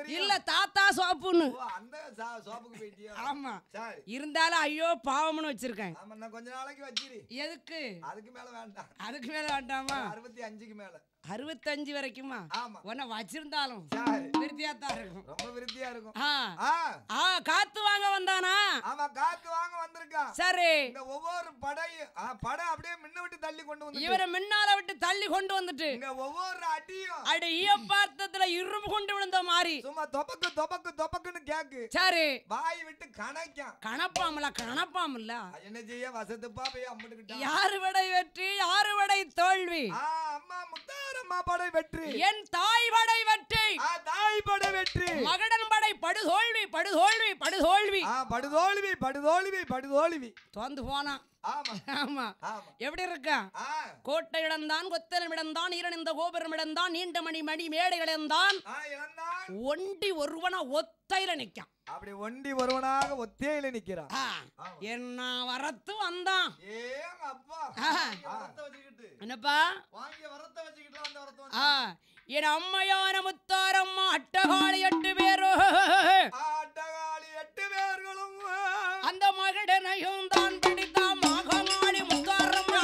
தெரியும் இல்ல தாத்தா சோப்புன்னு ஓ, அந்த சா- சோப்புக்கு போயிட்டியா ஆமா சரி இருந்தாலும் ஐயோ பாவம்னு வச்சிருக்கேன் ஆமா நான் கொஞ்ச நாளைக்கு வச்சிரு எதுக்கு அதுக்கு மேல வேண்டாம் அதுக்கு மேல வேண்டாமா அறுபத்தி அஞ்சுக்கு மேல அறுபத்தஞ்சு வரைக்குமா ஆமா உன்னை வச்சிருந்தாலும் சரி விருத்தியா தான் இருக்கும் ரொம்ப விருத்தியா இருக்கும் ஆ ஆ ஆ காத்து வாங்க வந்தானா ஆமா காத்து வாங்க வந்திருக்கான் சரி இந்த ஒவ்வொரு படையும் ஆ, படை அப்படியே முன்ன விட்டு தள்ளி கொண்டு வந்து இவரை முன்னால விட்டு தள்ளி கொண்டு வந்துட்டு இங்க ஒவ்வொரு அடியும் அடி ஈயப்பாத்தத்துல இரும்பு கொண்டு விழுந்த மாதிரி சும்மா தொபக்கு தொபக்கு தொபக்குன்னு கேக்கு சரி வாய் விட்டு கணக்கான் கணப்பாமல கணப்பாமல என்ன செய்ய வசத்துப்பா போய் அம்முட்டுக்கிட்டான் யாரு வடை வெற்றி யாரு வடை தோல்வி ஆ அம்மா முத்தாரம்மா படை வெற்றி என் தாய் வடை வெற்றி ஆ தாய் படை வெற்றி மகடன் படை படுதோல்வி படுதோல்வி படுதோல்வி ஆ படுதோல்வி படுதோல்வி படுதோல்வி தோந்து போனான் ஆமா ஆமா ஆமா எப்படி இருக்கான் ஆ கோட்டை இடம்தான் கொத்தலம் இடம்தான் ஈரணிந்த கோபுரம் இடம்தான் நீண்ட மணி மணி மேடை இடம்தான் ஆ இழந்தான் ஒண்டி ஒருவனா ஒத்தையில நிக்கான் அப்படி ஒண்டி ஒருவனாக ஒத்தையில நிக்கிறான் ஆ, என்ன வரத்து வந்தான் ஏங்க அப்பா ஆ. வரத்தை வச்சுக்கிட்டு என்னப்பா வாங்கிய வரத்தை வச்சுக்கிட்டு அந்த வரத்தை ஆ என் அம்மையான முத்தாரம்மா அட்டகாளி எட்டு பேரோ ஆட்டகாளி எட்டு பேர்களும் அந்த மகடனையும் தான் பிடித்தா மகமாளி முத்தாரம்மா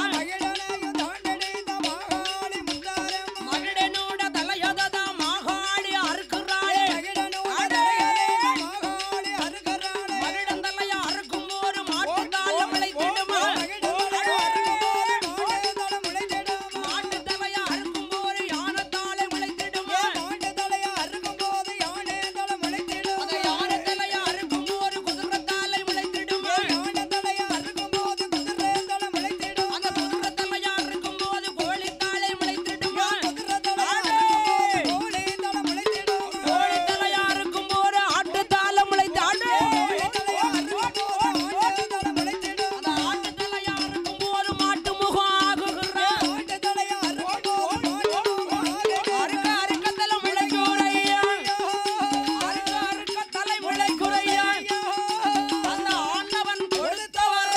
மகடனோட தலையதா மகாளி அறுக்குறாளே மகடன் தலைய அறுக்கும் போது மாட்டு தாளமலை திடுமா மாட்டு தலைய அறுக்கும் போது யானை தாளை முளைத்திடுமா அந்த யானை தலைய அறுக்கும் போது குதிரை தாளை முளைத்திடுமா அந்த குதிரை தலைய அறுக்கும் போது கோழி தாளை முளைத்திடுமா கோழி தலைய அறுக்கும் போது ஆட்டு தாளை முளைத்தாடு அந்த ஆட்டு தலைய அறுக்கும் போது மாட்டு முகம் ஆகுகிறான் அறுக்க அறுக்க தலை முளைக்குறையா அறுக்க அறுக்க தலை முளைக்குறையா அந்த ஆண்டவன் கொடுத்தவர்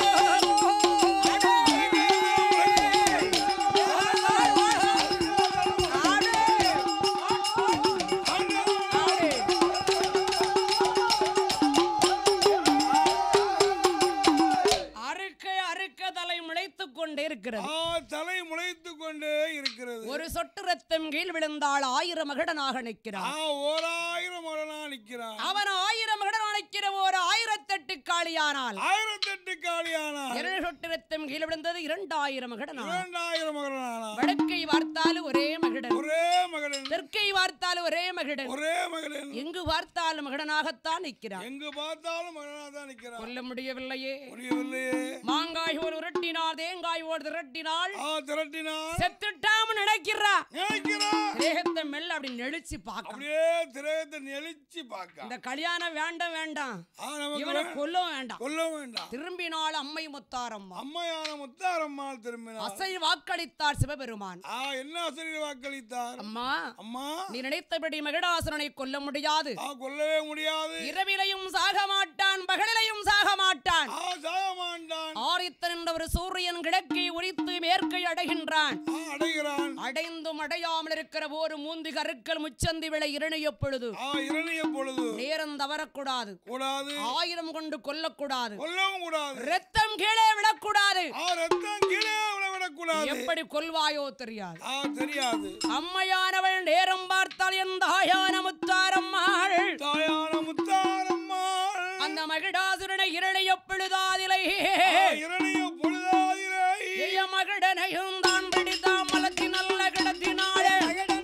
அறுக்க அறுக்க தலை முளைத்துக் கொண்டே இருக்கிறது ஆ தலை முளைத்து கொண்டே இருக்கிறது ஒரு சொட்டு ரத்தம் கீழ் விழுந்தால் ஆயிரம் மகடனாக ஆ நிற்கிறான் ஓராயிரம் மரணா நிக்கிறான் அவன் ஆயிரம் மகடன் நிற்கிற ஒரு ஆயிரத்தெட்டு காளியானால் ஆயிரத்தெட்டு காலியானா இரண்டு சொட்டு ரத்தம் கீழ் விழுந்தது இரண்டாயிரம் மகடனா இரண்டாயிரம் மகனானா வடக்கை வார்த்தாலும் ஒரே மகிடன் ஒரே மகன் தெற்கை வார்த்தாலும் ஒரே மகிடன் ஒரே மகன் எங்கு பார்த்தாலும் மகடனாகத்தான் நிற்கிறான் எங்கு பார்த்தாலும் மகனா தான் நிக்கிறான் கொல்ல முடியவில்லையே புரியவில்லையே மாங்காய் ஒரு உருட்டினார் தேங்காய் ஒரு திரட்டினாள் ஆ திரட்டினா செத்துட்டாம நினைக்கிறா நினைக்கிறான் தேகத்தை மெல்ல அப்படி நெளிச்சு பார்க்க அப்படியே திரேகத்தை நெளிச்சு பார்க்க இந்த கல்யாணம் வேண்டாம் வேண்டாம் ஆ நமக்கு இவனை வே- கொல்லவும் வேண்டாம் கொல்ல வேண்டாம் திரும்பினாள் அம்மை முத்தாரம்மா அம்மையான முத்தாரம்மாள் திரும்பினார் அசை வாக்களித்தார் சிவபெருமான் ஆ என்ன ஆசிரியர் வாக்களித்தார் அம்மா அம்மா நீ நினைத்தபடி மகிடாசுரனை கொல்ல முடியாது ஆ கொல்லவே முடியாது இரவிலையும் சாக மாட்டான் பகலிலையும் சாக மாட்டான் ஆ சாகமாண்டான் ஆரித்தன் என்ற ஒரு சூரியன் கிழக்கை உரித்து மேற்கை அடைகின்றான் ஆ அடைகிறான் அடைந்தும் அடையாமல் இருக்கிற போது மூந்தி கருக்கள் முச்சந்தி விளை இரணிய பொழுது ஆ இரணிய பொழுது நேரம் தவறக்கூடாது கூடாது ஆயிரம் கொண்டு கொல்லக்கூடாது கொல்லவும் கூடாது ரத்தம் கீழே விடக்கூடாது ஆ ரத்தம் கீழே விட விடக்கூடாது எப்படி கொல்வாயோ தெரியாது ஆ தெரியாது அம்மையானவள் நேரம் பார்த்தால் என் தாயான முத்தாரம்மாள் தாயான முத்தாரம்மாள் அந்த மகிடாசுரனை இரணைய பொழுதாதிலை ஆ, இரணிய பொழுதாதிரை எய மகிடனையும் தான் பிடித்தா மலத்தி நல்ல கிடத்தினாளே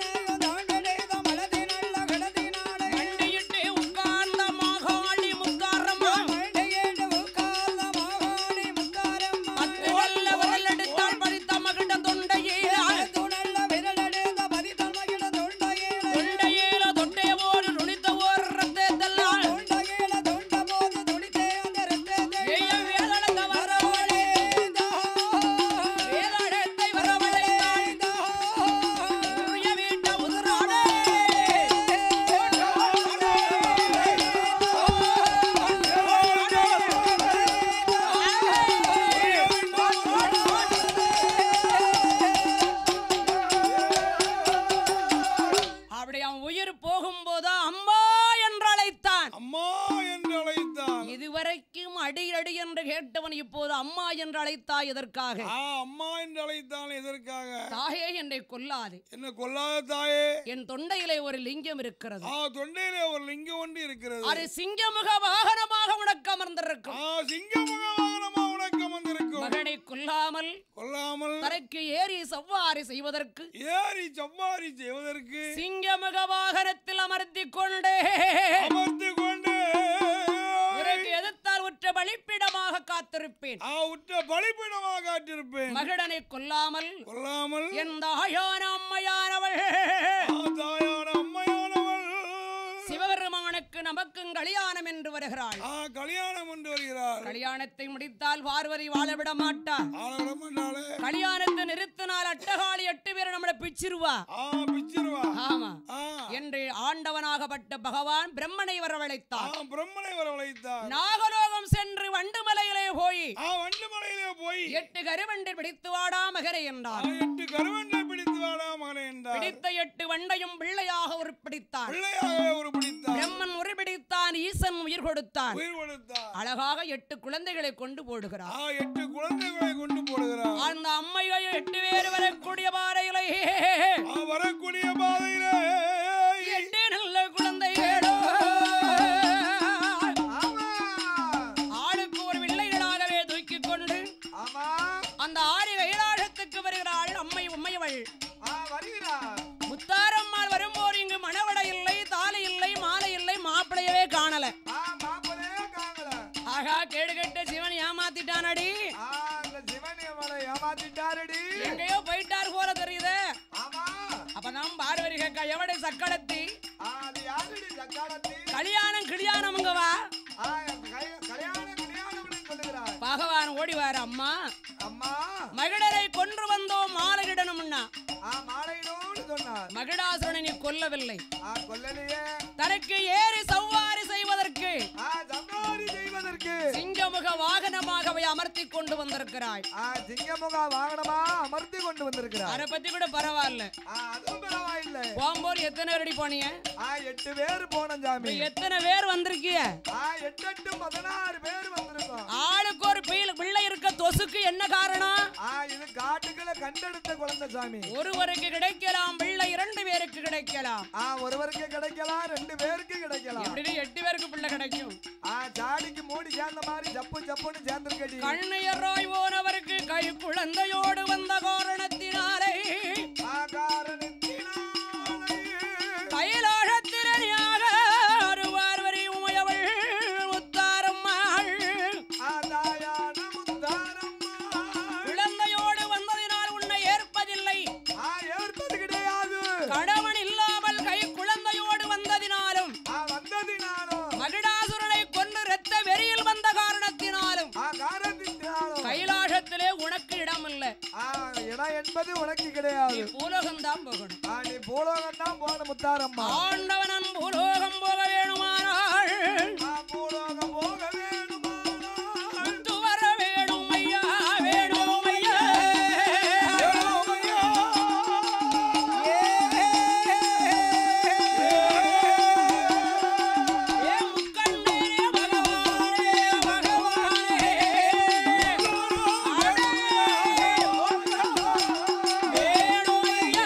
மண்டியிட்டு உட்கார்ந்த மாகாளி முத்தாரம்மா பத்து நல்ல விரல் எடுத்தால் பறித்த மகிட தொண்டையிலாள் தொண்டையில தொட்டே ஒரு நுனித்த ஒரு ரத்தத்தெல்லாம் எய வேலனந்த வர அம்மா என்று அழைத்தான் இதுவரைக்கும் அடி அடி என்று கேட்டவன் இப்போது அம்மா என்று அழைத்தாய் எதற்காக ஆ அம்மா என்று அழைத்தான் எதற்காக தாயே என்னை கொல்லாது என்ன கொல்லாத தாயே என் தொண்டையிலே ஒரு லிங்கம் இருக்கிறது ஆ தொண்டையிலே ஒரு லிங்கம் ஒன்று இருக்கிறது அது சிங்கமுக வாகனமாக உனக்கு அமர்ந்திருக்கும் ஆ சிங்கமுகவாகனமா உனக்கு வந்திருக்கும் மகனை கொல்லாமல் கொல்லாமல் தரைக்கு ஏறி சவ்வாறு செய்வதற்கு ஏறி சவ்வாரி செய்வதற்கு சிங்கமுக வாகனத்தில் அமர்த்தி கொண்டே அமர்ந்து கொண்டு உனக்கு எதிர்த்தால் உற்ற பலிப்பிடமாக காத்திருப்பேன் ஆ உற்ற பலிப்பிடமாக காட்டிருப்பேன் மகிழனை கொல்லாமல் கொல்லாமல் என் தாயான அம்மையானவள் ஆ தாயான அம்மையானவள் சிவபெருமானுக்கு நமக்கும் கல்யாணம் என்று வருகிறாள் ஆ கல்யாணம் என்று வருகிறார் கல்யாணத்தை முடித்தால் பார்வதி வாழ விட மாட்டார் ஆளவிட மாட்டாளே கல்யாணத்தை நிறுத்தினால் அட்டகாளி எட்டு பேரை நம்மளை பிச்சிருவா ஆ பிச்சிருவா ஆமா ஆ என்று ஆண்டவனாகப்பட்ட பகவான் பிரம்மனை ஆ வரவழைத்தார் பிரம்மனை வரவழைத்தார் நாகலோகம் சென்று வண்டுமலையிலே போய் ஆ வண்டு மலையிலே போய் எட்டு கருவண்டு பிடித்து வாடா மகரை ஆ, என்றார் எட்டு கருவண்டை பிடித்து வாடா மகனே என்றார் பிடித்த எட்டு வண்டையும் பிள்ளையாக உருப்பிடித்தார் பிள்ளையாகவே ஒரு பிடித்தார் பிரம்மன் உருப்பிடித்தான் ஈசன் உயிர் கொடுத்தான் உயிர் கொடுத்தார் அழகாக எட்டு குழந்தைகளை கொண்டு போடுகிறார் ஆ எட்டு குழந்தைகளை கொண்டு போடுகிறார் அந்த அம்மைகள் எட்டு பேர் வரக்கூடிய பாறையிலே ஆ வரக்கூடிய பாதையிலே எட்டு நல்ல குழந்தைகளோ ஆமா ஆளுக்கு ஒரு பிள்ளைகளாகவே தூக்கிக் கொண்டு ஆமா அந்த ஆறு கைலாசத்துக்கு வருகிறாள் அம்மை உம்மையவள் ஆ வருகிறார் முத்தாரம்மாள் வரும்போது இங்கு மணவடை இல்லை தாலி இல்லை மாலை இல்லை மாப்பிளையவே காணல ஆ மாப்பிளையே காங்கல ஆகா கேடு கெட்ட சிவன் ஏமாத்திட்டானடி ஆ அந்த சிவன் அவளை ஏமாத்திட்டாரடி எங்கேயோ போயிட்டார் போல தெரியுதே ஆமா அப்பதான் பார்வதி கேட்க எவடை சக்களத்தி ஆ அது யாருடி சக்காலத்தி கல்யாணம் கிளியாணம் இங்க வா ஆ கை- கல்யாணம் கல்யாணம் சொல்லுகிறார் பகவான் ஓடிவார் அம்மா அம்மா மகிழரை கொன்று வந்தோம் மாலையிடணும்னா ஆ மாலையிடோடு சொன்னார் மகிழாசுரனை நீ கொல்லவில்லை ஆ கொல்லலையே தனக்கு ஏறி சவ்வாறு செய்வதற்கு ஆ சம்மாரி செய்வதற்கு சிங்கமுக வாகனமாகவே அமர்த்தி கொண்டு வந்திருக்கிறாய் ஆ சிங்கமுக வாகனமா அமர்த்தி கொண்டு வந்திருக்கிறார் அதை பத்தி கூட பரவாயில்ல ஆ அதுவும் பரவாயில்லை போகும்போது எத்தனை பேர் அடி போனீங்க ஆ எட்டு பேர் போனோம் சாமி இப்ப எத்தனை பேர் வந்திருக்கிய ஆ எட்டு எட்டு பதினாறு பேர் வந்திருக்கோம் ஆளுக்கு ஒரு பிள்ளை பிள்ளை இருக்க தொசுக்கு என்ன காரணம் ஆ இது காட்டுக்குள்ள கண்டெடுத்த குழந்தை சாமி ஒருவருக்கு கிடைக்கலாம் பிள்ளை இரண்டு பேருக்கு கிடைக்கலாம் ஆ ஒருவருக்கு கிடைக்கலாம் ரெண்டு பேருக்கு கிடைக்கலாம் எப்படி எட்டு பேருக்கு பிள்ளை கிடைக்கும் ஆ சாடிக்கு மூடி சேர்ந்த மாதிரி ஜப்பு ஜப்புன்னு சேர்ந்திருக்கடி கண்ணையராய் போனவருக்கு கை குழந்தையோடு வந்த காரணத்தினாலே ஆ காரணத்தினாலே கைலாசத்திரணியாக அருவார் வரி உமையவள் முத்தாரம்மாள் ஆ தாயான முத்தாரம்மா குழந்தையோடு வந்ததினால் உன்னை ஏற்பதில்லை ஆ ஏற்பது கிடையாது கணவன் இல்லாமல் கை குழந்தையோடு வந்ததினாலும் ஆ வந்ததினாலும் மகிடாசுரனை கொண்டு இரத்த வெறியில் வந்த காரணத்தினாலும் ஆ காரணத்தினாலும் கைலாசத்திலே உனக்கு இடமில்ல ஆ இடம் என்பது உனக்கு கிடையாது பூலோகம்தான் போகணும் ஆ நீ பூலோகம் தான் போன முத்தாரம்மா ஆண்டவனன் பூலோகம் போக வேணுமானால் ஆ பூலோகம் போக வேணுமானால் முத்து வர வேணும் ஐயா வேணும் ஐயா ஏ முக்கண்ணனே பகவானே பகவானே அடே வேணும் ஐயா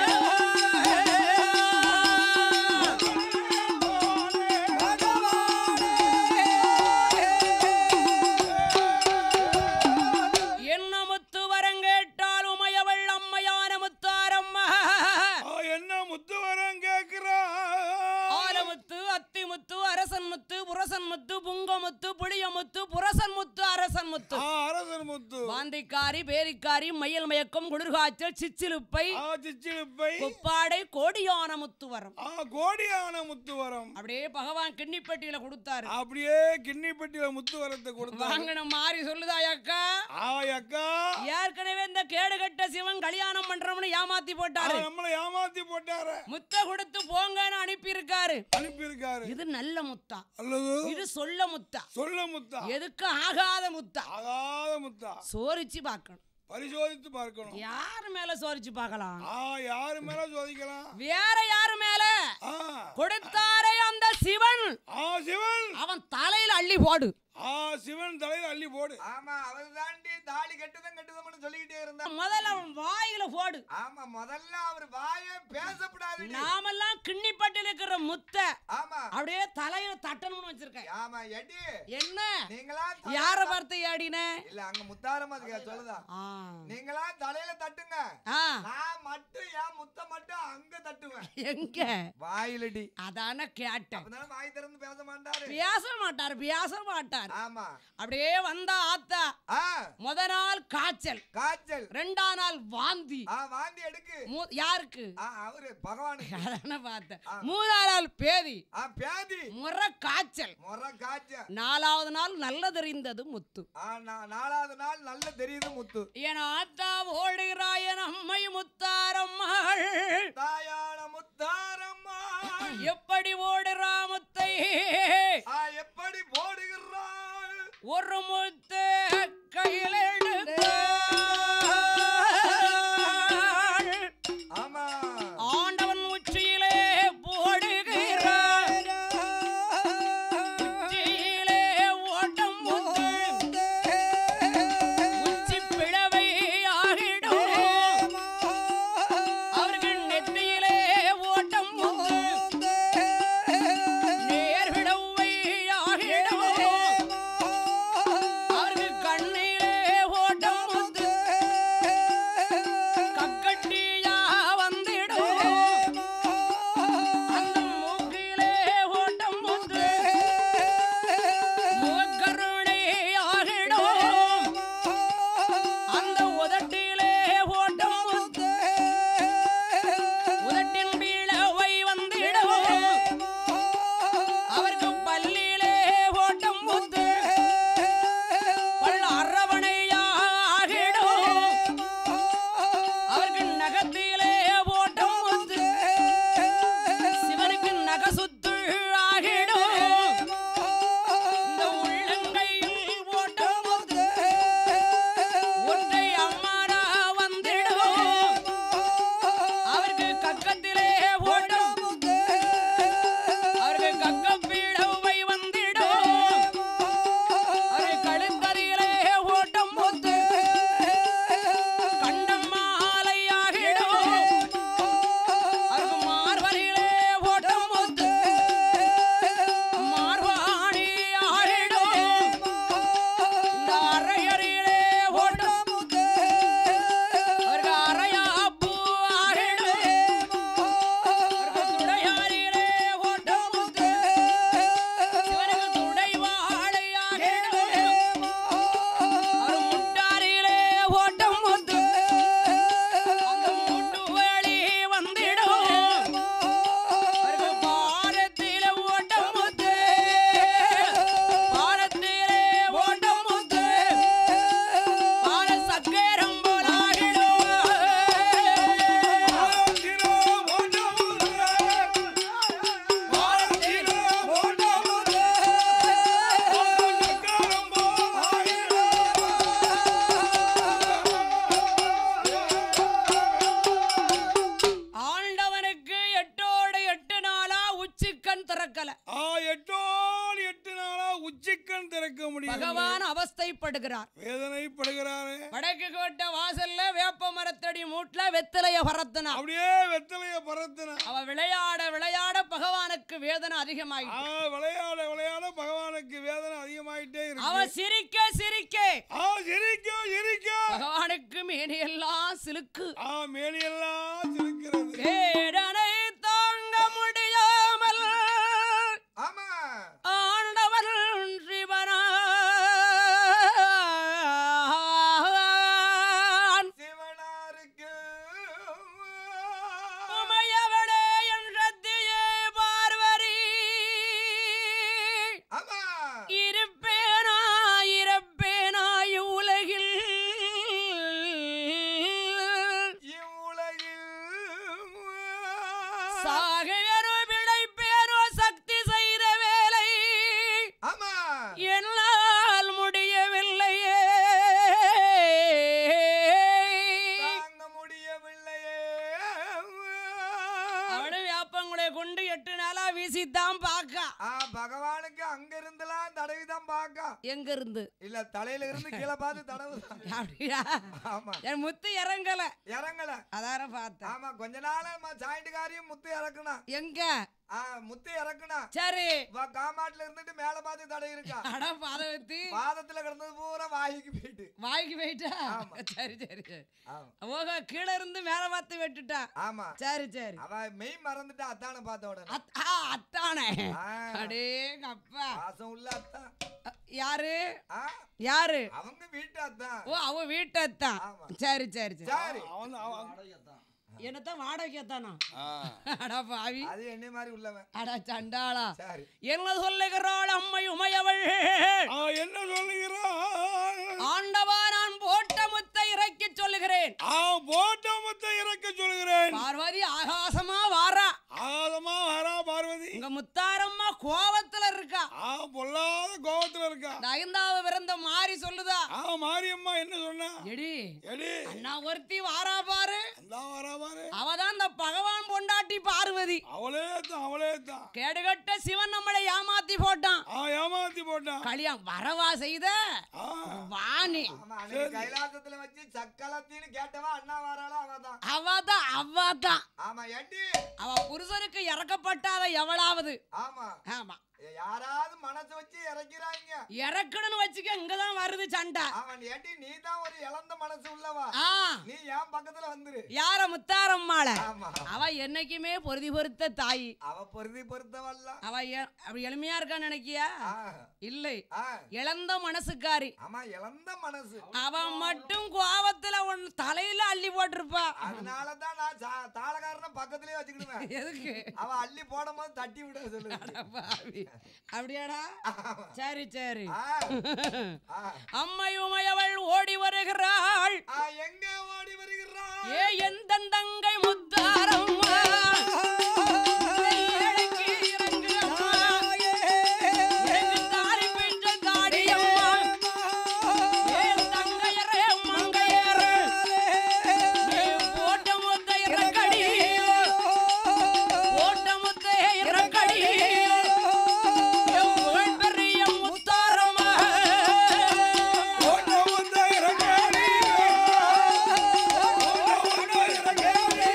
என்ன முத்து வரங்கேட்டால் உமையவள் அம்மையான முத்தாரம்மா ஆ, என்ன முத்து வரம் கேக்குறா ஆலமுத்து அத்திமுத்து அரசன் முத்து புரசன் முத்து புங்கமுத்து புளியமுத்து புரசன் முத்து அரசன் முத்து ஆ அரசன் முத்து வாந்திக்காரி பேரிக்காரி மயில் மயக்கம் குளிர்காய்ச்சல் சிச்சிலுப்பை ஆ சிச்சிலுப்பை குப்பாடை கோடியான முத்து வரம் ஆ கோடியான முத்து வரம் அப்படியே பகவான் கிண்ணிப்பட்டியில கொடுத்தாரு அப்படியே கிண்ணிப்பட்டியில முத்து வரத்தை கொடுத்தாங்க வாங்கின மாறி சொல்லுதா அக்கா ஆ அக்கா ஏற்கனவே இந்த கேடுகட்ட சிவன் கல்யாணம் பண்றோம்னு ஏமாத்தி ஆ, போட்டாரு நம்மளை ஏமாத்தி போட்டாரு முத்த கொடுத்து போங்கன்னு அனுப்பி இருக்காரு அனுப்பியிருக்காரு இது நல்ல முத்தா அல்லது இது சொல்ல முத்தா சொல்ல முத்தா எதுக்கு ஆகாத முத்தா ஆகாத முத்தா சோரிச்சு பார்க்கணும் பரிசோதித்து பார்க்கணும் யார் மேல சோரிச்சு பார்க்கலாம் ஆ யாரு மேல சோதிக்கலாம் வேற யாரு மேல ஆ கொடுத்தாரே அந்த சிவன் ஆ ஆ சிவன் அவன் தலையில அள்ளி போடு ஆ சிவன் தலையில அள்ளி போடு ஆமா அவர் தாண்டி தாலி கட்டுதான் கட்டுதம்னு சொல்லிக்கிட்டே இருந்தா முதல்ல அவன் வாயில போடு ஆமா முதல்ல அவர் வாயே பேசப்படாது நாமெல்லாம் கிண்ணிப்பட்டில் இருக்கிற முத்த ஆமா அப்படியே தலையில தட்டணும்னு வச்சிருக்கேன் ஆமா எடி என்ன நீங்களா தலை- யார பார்த்து ஆடின இல்ல அங்க முத்தாரம் அதுக்கு சொல்லுதா ஆ. நீங்களா தலையில தட்டுங்க ஆ, நான் மட்டும் என் முத்த மட்டும் அங்க தட்டுவேன் எங்க வாயிலடி அதான கேட்டேன் அப்பதான் வாய் திறந்து பேச மாட்டாரு பேச மாட்டார் பேச மாட்டார் ஆமா அப்படியே வந்தா ஆத்தா ஆ முத நாள் காய்ச்சல் காய்ச்சல் ரெண்டாம் நாள் வாந்தி ஆ வாந்தி எடுக்கு மூ- யாருக்கு ஆ அவரு பகவானுக்கு அதான பார்த்தேன் மூணாம் நாள் பேதி ஆ பேதி முறை காய்ச்சல் முறை காய்ச்சல் நாலாவது நாள் நல்ல தெரிந்தது முத்து ஆ நா- நாலாவது நாள் நல்ல தெரியுது முத்து என் ஆத்தா ஓடுகிறாயன் அம்மை முத்தாரம்மாள் தாயான முத்தாரம்மா எப்படி ஓடுறா முத்தை ஆ எப்படி போடுகிறாள் ஒரு முத்து கையில் எடுத்தாள். ஆமா ஆண்டவன் உச்சியிலே போடுகிறார் உச்சியிலே ஓட்டம் முத்து உச்சி பிளவை ஆகிடும் அவர்கள் நெத்தியிலே ஓட்டம் முத்து நேர்விடவை ஆகிடும் அவர்கள் கண்ணிலே ஓட்டம் முத்து கக்கட்டியா வந்திடும் அந்த மூக்கிலே ஓட்டம் முத்து முகக்கருணை ஆகிடும் அந்த உதட்டிலே ஓட்டம் முத்து உதட்டின் வீழவை வந்திடும் அவருக்கு பல்லிலே ஓட்டம் முத்து பல் அரவணையாகிடும் அவருக்கு நகத்திலே ஓட்டம் முத்து சிவனுக்கு நகசுத்து ஆகிடும் இந்த உள்ளங்கையில் ஓட்டம் முத்து ஒற்றை அம்மாடா வந்திடும் அவருக்கு கக்கத்திலே ஓட்டம் அவருக்கு கக்கம் பீடவை வந்திடும் அவருக்கு கழுத்தறியிலே ஓட்டம் முத்து கண்டம் மாலையாகிடும் அவருக்கு மார்பரியிலே ஓட்டம் முத்து மார்வாணி ஆகிடும் இந்த அரையறியிலே ஓட்டம் முத்து அவருக்கு அரையாப்பு ஆகிடும் அவருக்கு துடையாரியிலே ஓட்டம் முத்து சிவனுக்கு துடை வாழையாகிடும் அவர் முட்டாரிலே ஓட்டம் முத்து அந்த முட்டு வழி வந்திடும் அவருக்கு பாரத்திலே ஓட்டம் முத்து பாரத்திலே ஓட்டம் முத்து பார சக்கரம் போலாகிடும் ஆண்டவனுக்கு எட்டோட எட்டு நாளா உச்சிக்கண் திறக்கல ஆ எட்டோடு எட்டு நாளா உச்சிக்கண் திறக்க முடியும் பகவான் அவஸ்தைப்படுகிறார் வேதனைப்படுகிறாரே வடக்கு கோட்டை வாசல்ல வேப்ப மரத்தடி மூட்ல வெத்தலைய பரத்தினா அப்படியே வெத்தலைய பறத்தின அவ விளையாட விளையாட பகவானுக்கு வேதனை ஆ அதிகமாயிட்டு விளையாட விளையாட பகவானுக்கு வேதனை அதிகமாயிட்டே அவ இருக்கு சிரிக்க சிரிக்க ஆ சிரிக்க சிரிக்க பகவானுக்கு மேனியெல்லாம் சிலுக்கு ஆ மேனியெல்லாம் சிரிக்கிறது வேதனை தாங்க முடியாமல் ஆமா ஆண்டவன் சிவனான் சிவனாருக்கு உமையவளே என் சத்தியே பார்வரி ஆமா இருப்பேனா இறப்பேனா இவ்வுலகில் இவ்வுலகில் பகவானுக்கு அங்க இருந்தெல்லாம் தடவிதான் பாக்கா எங்க இருந்து இல்ல தலையில இருந்து கீழே பார்த்து தடவுதான் அப்படியா ஆமா என் முத்து இறங்கல இறங்கல அதான பார்த்தேன் ஆமா கொஞ்ச நாளா சாயிண்டுக்காரியும் முத்து இறக்குனா எங்க ஆ முத்து இறக்குனா சரி வா காமாட்டுல இருந்துட்டு மேல பார்த்து தடை இருக்கா அட பாதவத்தி பாதத்துல கிடந்தது பூரா வாய்க்கு போயிட்டு வாய்க்கு போயிட்டா ஆமா. சரி சரி சரி ஆமா ஓஹோ கீழே இருந்து மேல பார்த்து வெட்டுட்டா ஆமா சரி சரி அவ மெய் மறந்துட்டா அத்தான பார்த்த உடனே அத்- ஆ, அத்தானே ஆ, அடேங்க அப்பா பாசம் உள்ள அத்தான் அ, யாரு ஆ, யாரு அவங்க வீட்டு அத்தான் ஓ அவ வீட்டு அத்தான் ஆமா. சரி சரி சரி சரி அவன் அவன் என்னத்தான் வாடகை அத்தானா ஆ. அடா பாவி அது என்ன மாதிரி உள்ளவன் அடா சண்டாளா சரி என்ன சொல்லுகிறாள் அம்மை உமையவள் ஆ, என்ன சொல்லுகிறான் ஆண்டவா நான் போட்ட முத்தை இறக்கி சொல்லுகிறேன் ஆ போட்ட முத்தை இறக்க சொல்லுகிறேன் பார்வதி ஆகாசமா வாரா ஆதமா வரா பார்வதி உங்க முத்தாரம்மா கோவத்துல இருக்கா ஆ பொல்லாத கோபத்துல இருக்கா இந்த ஐந்தாவது பிறந்த மாறி சொல்லுதா ஆ மாரியம்மா என்ன சொன்னா எடி எடி அண்ணா ஒருத்தி வாரா பாரு அந்த வரா பாரு அவதான் இந்த பகவான் பொண்டாட்டி பார்வதி அவளே தான் அவளே தான் கேடுகட்ட சிவன் நம்மளை ஏமாத்தி போட்டான் ஆ ஏமாத்தி போட்டான் கல்யாணம் வரவா செய்த ஆ வாணி ஆமா அன்னைக்கு கைலாசத்துல வச்சு சக்கலத்தின்னு கேட்டவா அண்ணா வாராளோ அவதான் அவதான் அவதான் ஆமா ஏண்டி அவ புருஷனுக்கு இறக்கப்பட்டாத எவளாவது ஆமா ஆமா யாராவது மனசு வச்சு இறக்கிறாங்க இறக்கணும்னு வச்சுக்க இங்கதான் வருது சண்டை அவன் ஏண்டி நீ தான் ஒரு இழந்த மனசு உள்ளவா ஆ நீ என் பக்கத்துல வந்துரு யார முத்தாரம்மாள ஆமா அவ என்னைக்குமே பொருதி பொருத்த தாய் அவ பொருதி பொருத்தவல்ல அவ எ- அவ எளிமையா இருக்கான்னு நினைக்கியா ஆ, இல்லை ஆ, இழந்த மனசுக்காரி ஆமா இழந்த மனசு அவ மட்டும் கோவத்துல உன் தலையில அள்ளி போட்டிருப்பா அதனாலதான் நான் சா- தாளக்காரனை பக்கத்துலயே வச்சுக்கிடுவேன் எதுக்கு அவ அள்ளி போடும் போது தட்டி விட சொல்லு அட பாவி. அப்படியாடா சரி சரி ஆ, ஆ. அம்மை உமையவள் ஓடி வருகிறாள் ஆ, எங்க ஓடி வருகிறான் ஏ எந்த தங்கை முத்தாரம்மா ஏழைக்கு இறங்கு அம்மா. எங்கு தாலி பிடிச்ச தாடியம்மா. ஏன் தங்கையரே மங்கையரே. நீ போட்ட முத்தை இறக்கடி. போட்ட முத்தை இறக்கடி. என் புகழ் பெரிய முத்தாரம்மா. போட்ட முத்தை இறக்கடி. போட்ட முத்தை இறக்கடி.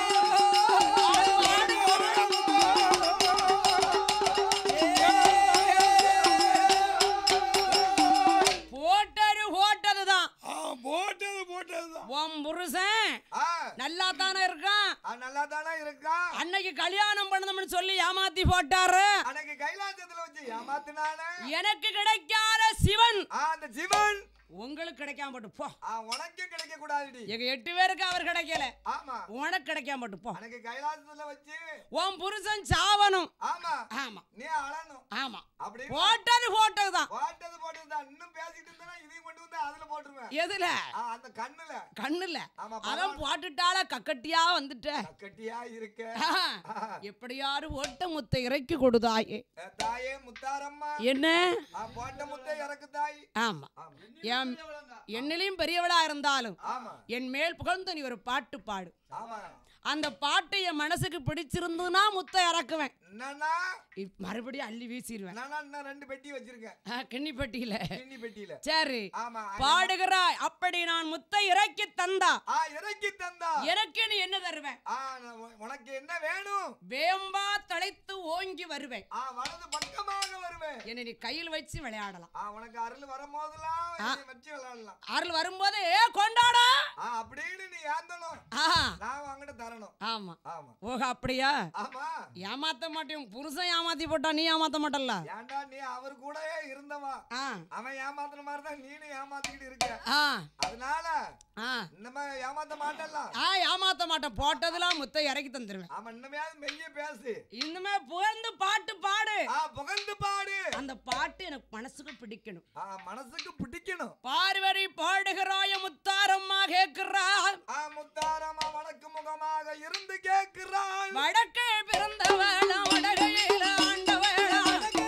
போட்டது போட்டதுதான் ஆ போட்டது போட்டதுதான் உன் புருஷன் ஆ, நல்லா தானே இருக்கான் ஆ, நல்லா தானே இருக்கான் அன்னைக்கு கல்யாணம் பண்ணணும்னு சொல்லி ஏமாத்தி போட்டாரு அன்னைக்கு கைலாசத்துல வச்சு ஏமாத்தினானே எனக்கு கிடைக்காத சிவன் ஆ, அந்த சிவன் உங்களுக்கு கிடைக்காம போட்டு போ ஆ, உனக்கும் கிடைக்க கூடாதுடி எங்க எட்டு பேருக்கு அவர் கிடைக்கல ஆமா உனக்கு கிடைக்காம போட்டு போ அன்னைக்கு கைலாசத்துல வச்சு உன் புருஷன் சாவணும் ஆமா ஆமா நீ அழணும் ஆமா அப்படி போட்டது போட்டதுதான் போட்டது போட்டதுதான் இன்னும் பேசிட்டு இருந்தா இதையும் கொண்டு வந்து அதுல போட்டுருவேன் எதுல ஆ, அந்த கண்ணுல கண்ணுல ஆமா அதான் போட்டுட்டால கக்கட்டியா வந்துட்ட கட்டியா இருக்க ஆ, எப்படியாரு ஓட்ட முத்தை இறக்கி கொடுதாயே அஹ், தாயே முத்தாரம்மா என்ன ஆ, போட்ட முத்தை இறக்கு தாய் ஆமா ஆமா என் என்னிலையும் பெரியவளா இருந்தாலும் ஆமா என் மேல் புகழ்ந்து நீ ஒரு பாட்டு பாடு ஆமா அந்த பாட்டு என் மனசுக்கு பிடிச்சிருந்ததுன்னா முத்தை இறக்குவேன் என்னன்னா இப் மறுபடியும் அள்ளி வீசிடுவேன் நானா இன்னும் ரெண்டு பெட்டி வச்சிருக்கேன் ஆ, கிண்ணிப்பட்டியில கிண்ணி பெட்டியில சரி ஆமா பாடுகிறாய் அப்படி நான் முத்தை இறக்கி தந்தா ஆ இறக்கி தந்தா எனக்கு நீ என்ன தருவேன் ஆ நான் உ- உனக்கு என்ன வேணும் வேம்பா தழைத்து ஓங்கி வருவேன் ஆ வலது பக்கமாக வருவேன் என்னை நீ கையில் வச்சு விளையாடலாம் ஆ உனக்கு அருள் வரும்போதெல்லாம் என்னை வச்சு விளையாடலாம் அருள் வரும்போது ஏ கொண்டாடா ஆ அப்படின்னு நீ ஏந்தணும் ஆஹா நான் உங்ககிட்ட தரணும் ஆமா ஆமா ஓஹோ அப்படியா ஆமா ஏமாத்த மாட்டேன் உன் புருஷன் ஏமாத்தி போட்டா நீ ஏமாத்த மாட்டல்ல ஏன்டா நீ அவர் கூடயே இருந்தவா ஆ அவன் ஏமாத்துற மாதிரி தான் நீனும் ஏமாத்திக்கிட்டு இருக்க ஆ அதனால ஆ இன்னமே ஏமாத்த மாட்டல ஆ ஏமாத்த மாட்டேன் போட்டதெல்லாம் முத்தை இறக்கி தந்துருவேன் அவன் இன்னமையாவது மெய்ய பேசு இன்னுமே புகழ்ந்து பாட்டு பாடு ஆ புகழ்ந்து பாடு அந்த பாட்டு எனக்கு மனசுக்கு பிடிக்கணும் ஆ மனசுக்கு பிடிக்கணும் பார்வரி பாடுகிறாய முத்தாரம்மா கேக்குறா ஆ முத்தாரமா வடக்கு முகமாக இருந்து கேட்கிறான் வடக்கே பிறந்தவள வடகையில ஆண்டவளா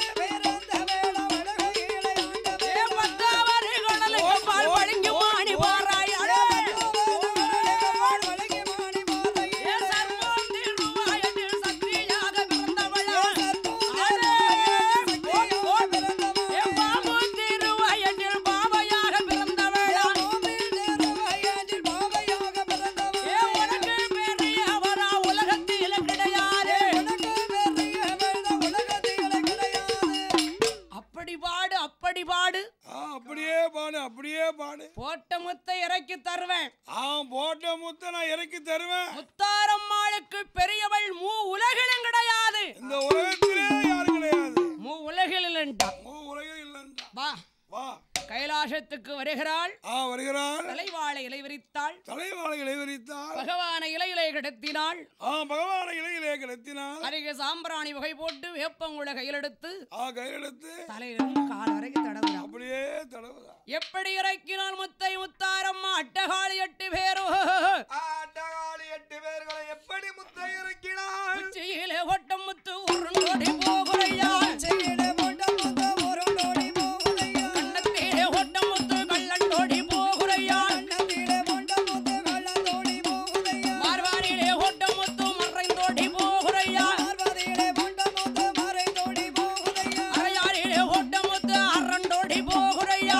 ஏ பத்தாவரி கடலுக்கு பால் வழங்கி மாணி பாராயடே ஏ சர்வோந்தி ரூபாயத்தில் சக்தியாக பிறந்தவளா அடே இப்படி பாடு ஆ அப்படியே பாடு அப்படியே பாடு போட்ட முத்தை இறக்கி தருவேன் ஆ போட்ட முத்த நான் இறக்கி தருவேன் முத்தாரம்மாளுக்கு பெரியவள் மூ உலகிலும் கிடையாது இந்த உலகத்திலே யாரும் கிடையாது மூ உலகிலன்டா ஓ உலகம் இல்லைன்றா வா வா கைலாசத்துக்கு வருகிறாள் ஆ வருகிறார் தலைவாழை இலை விரித்தாள் தலைவாளை இலைவரித்தார் பகவானை இலையிலே கிடத்தினாள் ஆ பகவான இலையிலே கிடத்தினார் அருகே சாம்பிராணி வகை போட்டு வேப்பங்குள கையில் எடுத்து ஆ கையெழுத்து தலையிலிருந்து கால் வரைக்கும் தடவுறான் அப்படியே தடவுதா எப்படி இறக்கினாள் முத்தை முத்தாரம்மா அட்டகாளி எட்டு பேரும் ஆட்டகாளி எட்டு பேர்களை எப்படி முத்தை இறக்கினாள் உச்சியிலே ஒட்டம் முத்து உருண்டோடி போகுறையா கண்ணத்திலே ஒட்டம் முத்து கள்ளண்டோடி போகுறையா மார்வாரியிலே ஒட்டம் முத்து மறைந்தோடி போகுறையா அரையாரிலே ஒட்டம் முத்து அரண்டோடி போகுறையா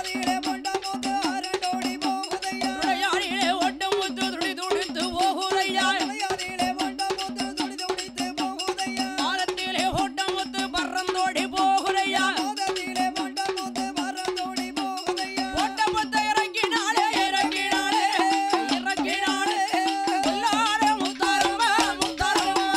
துறையாரிலே ஒட்டம் முத்து துடி துடித்து போகுறையா பாலத்திலே ஒட்டம் முத்து பறந்தோடி போகுறையா ஒட்டம் முத்து இறங்கினாளே இறங்கினாளே இறங்கினாளே எல்லாரே முத்தாரம்மா முத்தாரம்மா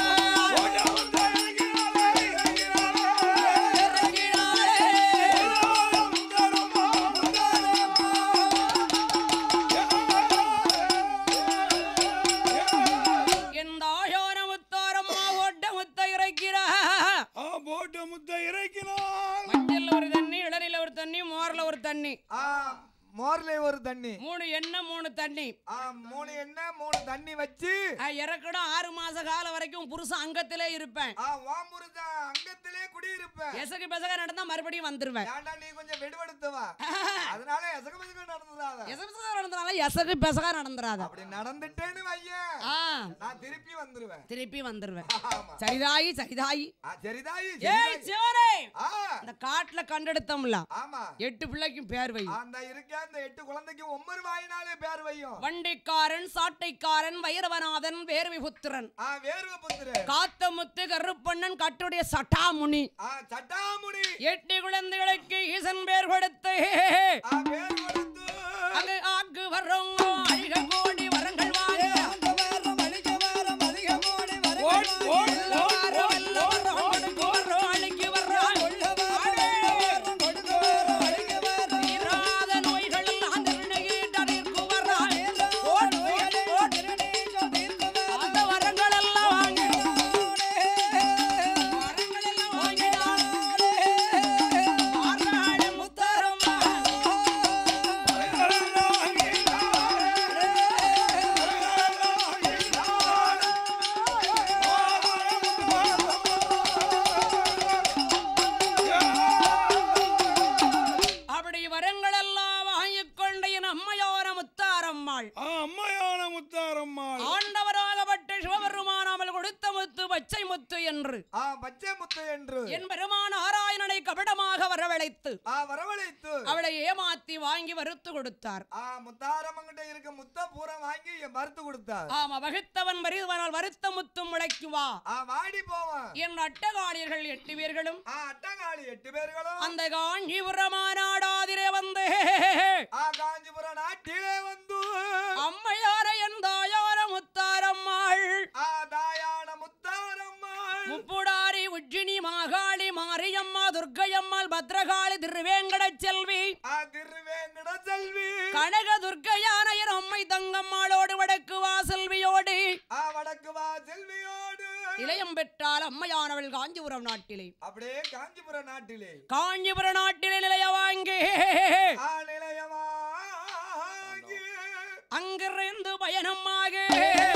எந்த ஆயோன முத்தாரம்மா ஓட்ட முத்த இறைக்கிறா ஆ போட்ட முத்த இறக்கினார் மஞ்சள்ல ஒரு தண்ணி இளநில ஒரு தண்ணி மோர்ல ஒரு தண்ணி ஆ மோர்ல ஒரு தண்ணி மூணு எண்ணெய் மூணு தண்ணி ஆ மூணு எண்ணெய் மூணு தண்ணி வச்சு ஆ, இறக்கணும் ஆறு மாச காலம் வரைக்கும் புருஷன் அங்கத்திலே இருப்பேன் ஆ வாம்புருதா அங்கத்திலே குடியிருப்பேன் எசகு பெசக நடந்தா மறுபடியும் வந்துருவேன் ஏன்டா நீ கொஞ்சம் வெடுவெடுத்து வா அதனால எசக பெசக நடந்ததாத எசகு பெசக நடந்தனால எசகு பெசக நடந்துராத அப்படி நடந்துட்டேன்னு வையேன் ஆ நான் திருப்பி வந்துருவேன் திருப்பி வந்துருவேன் ஆமா சரிதாயி சரிதாயி ஆ சரிதாயி ஏய் சரிதாயி. சிவரே ஆ இந்த காட்டுல கண்டெடுத்தோம்ல ஆமா எட்டு பிள்ளைக்கும் பேர் வை அந்த இருக்க அந்த எட்டு குழந்தைக்கு ஒவ்வொரு வாயினாலே பேர் வையும் வண்டிக்காரன் சாட்டைக்காரன் வைரவநாதன் வேர்விபுத்திரன் ஆ வேர்வ புத்திர காத்தமுத்து கருப்பண்ணன் கட்டுடைய சட்டாமுனி ஆ சட்டாமுடி எட்டு குழந்தைகளுக்கு ஈசன் பேர் கொடுத்து ஆ பேர் கொடுத்து அங்கு ஆக்கு வர்றவங்க அழிக கோடி வரங்கள் வாங்க ஓட் ஓட் எல்லாரும் எல்லாம் வர்றோம், வர்றோம், அழிக்கு வர்றோம். தீராத நோய்கள் எல்லாம் திருநீட்டடிற்கு வர்றான். ஓட், ஓட், ஓட். அந்த வரங்கள் எல்லாம் வாங்கி வரங்கள் எல்லாம் வாங்கினான். ஆறாடு முத்தாரம்மா. அப்படி வரங்கள் எல்லாம் வாங்கிக் கொண்ட என் அம்மையான முத்தாரம்மாள் ஆ அம்மையான முத்தாரம்மாள் ஆண்டவராகப்பட்ட சிவபெருமானாமல் கொடுத்த முத்து பச்சை முத்து என்று ஆ பச்சை முத்து என்று என் பெருமான் ஆராயணனை கபடமாக வரவழைத்து ஆ வரவழைத்து அவளை ஏமாத்தி வாங்கி வறுத்து கொடுத்தார் ஆ முத்தாரம்மங்கிட்ட இருக்க முத்த பூரா வாங்கி மறுத்து கொடுத்தார் ஆமா வகுத்தவன் வருவனால் வருத்த முத்தும் முளைக்குவா ஆ வாடி போவான் என் அட்டகாளியர்கள் எட்டு பேர்களும் ஆ அட்டகாளி எட்டு பேர்களும் அந்த காஞ்சிபுரமானாடாதிரே வந்து ஆ காஞ்சிபுரம் நாட்டிலே வந்து அம்மையார என் தாயார முத்தாரம்மாள் ஆ தாயான முத்தாரம்மாள் முப்புடாரி உஜ்ஜினி மாகாளி மாரியம்மா துர்க்கையம்மாள் பத்ரகாளி திருவேங்கட செல்வி ஆ திருவேங்கட செல்வி கனக துர்க்கையானையர் அம்மை தங்கம்மாளோடு வடக்கு வாசல்வியோடு ஆ வடக்கு வா செல்வியோடு இளையம் பெற்றால் அம்மையானவள் காஞ்சிபுரம் நாட்டிலே அப்படியே காஞ்சிபுரம் நாட்டிலே காஞ்சிபுரம் நாட்டிலே நிலைய வாங்கி ஆ நிலையமாகி அங்கிருந்து பயணமாக